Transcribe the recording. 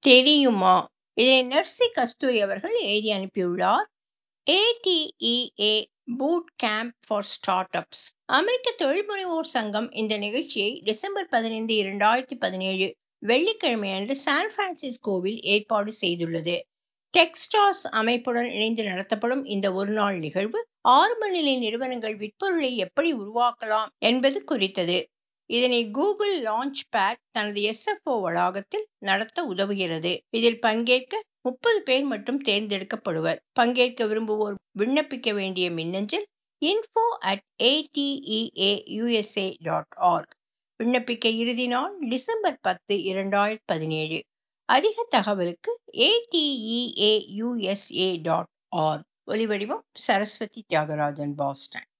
தெரியுமா இதனை நர்சி கஸ்தூரி அவர்கள் எழுதி அனுப்பியுள்ளார் ATEA boot camp for startups அமெரிக்க தொழில் முனைவோர் சங்கம் இந்த நிகழ்ச்சியை டிசம்பர் பதினைந்து இரண்டாயிரத்தி பதினேழு வெள்ளிக்கிழமை அன்று சான் பிரான்சிஸ்கோவில் ஏற்பாடு செய்துள்ளது டெக்ஸ்டாஸ் அமைப்புடன் இணைந்து நடத்தப்படும் இந்த ஒருநாள் நிகழ்வு ஆரம்ப நிலை நிறுவனங்கள் விற்பொருளை எப்படி உருவாக்கலாம் என்பது குறித்தது இதனை கூகுள் லான்ச் பேட் தனது எஸ்எஃப்ஓ வளாகத்தில் நடத்த உதவுகிறது இதில் பங்கேற்க முப்பது பேர் மட்டும் தேர்ந்தெடுக்கப்படுவர் பங்கேற்க விரும்புவோர் விண்ணப்பிக்க வேண்டிய மின்னஞ்சல் info at ATEA USA dot org விண்ணப்பிக்க இறுதி நாள் டிசம்பர் பத்து இரண்டாயிரத்தி பதினேழு அதிக தகவலுக்கு ஏடிஇஏ யூஎஸ்ஏ டாட் ஆர்க் ஒலிவடிவம் சரஸ்வதி தியாகராஜன் பாஸ்டன்